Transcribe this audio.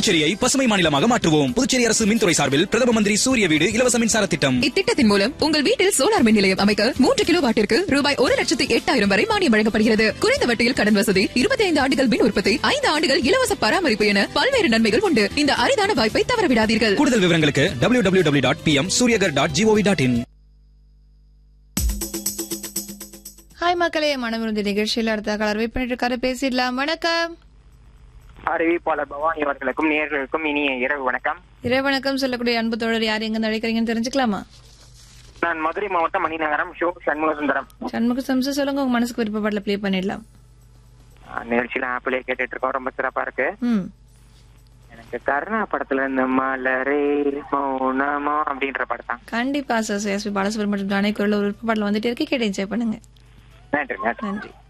புதுச்சேரியை பசுமை மாநிலமாக மாற்றுவோம் புதுச்சேரி அரசு மின்துறை சார்பில் பிரதம மந்திரி சூரிய வீடு இலவச மின்சார திட்டம் இத்திட்டத்தின் மூலம் உங்கள் வீட்டில் சோலார் மின் நிலையம் அமைக்க மூன்று கிலோ வாட்டிற்கு ரூபாய் ஒரு லட்சத்து எட்டாயிரம் வரை மானியம் வழங்கப்படுகிறது குறைந்த வட்டியில் கடன் வசதி இருபத்தி ஐந்து ஆண்டுகள் மின் உற்பத்தி ஐந்து ஆண்டுகள் இலவச பராமரிப்பு என பல்வேறு நன்மைகள் உண்டு இந்த அரிதான வாய்ப்பை தவறவிடாதீர்கள் கூடுதல் விவரங்களுக்கு W W W dot P M Suryaghar dot G O V dot in hi மக்களே மனமிருந்த நிகழ்ச்சியில் அடுத்த கலர் வெயிட் பண்ணிட்டு இருக்காரு பேசிடலாம் வணக்கம் அறிவிப்பாளர் பவானி அவர்களுக்கும் நேர்களுக்கும் இனிய இரவு வணக்கம் இறை வணக்கம் சொல்லக்கூடிய அன்பு தோழர் யார் எங்க அழைக்கிறீங்கன்னு தெரிஞ்சுக்கலாமா நான் மதுரை மாவட்டம் மணிநகரம் ஷோ சண்முக சுந்தரம் சண்முக சம்சு சொல்லுங்க உங்க மனசுக்கு விருப்பப்படல ப்ளே பண்ணிடலாம் அஹ் நிகழ்ச்சியில ஆப்பிளே கேட்டுட்டு இருக்கோம் ரொம்ப சிறப்பா இருக்கு ம் எனக்கு கருணா படத்துல இருந்து மலரே மௌனமா அப்படின்ற படம் தான் கண்டிப்பா சார் எஸ்பி பாலசுப்ரமணியம் ஜானகி குரல் ஒரு விருப்பப்பாடல வந்துட்டு இருக்கு கேட்டு என்ஜாய் பண்ணுங்க நன்றி நன்றி நன்றி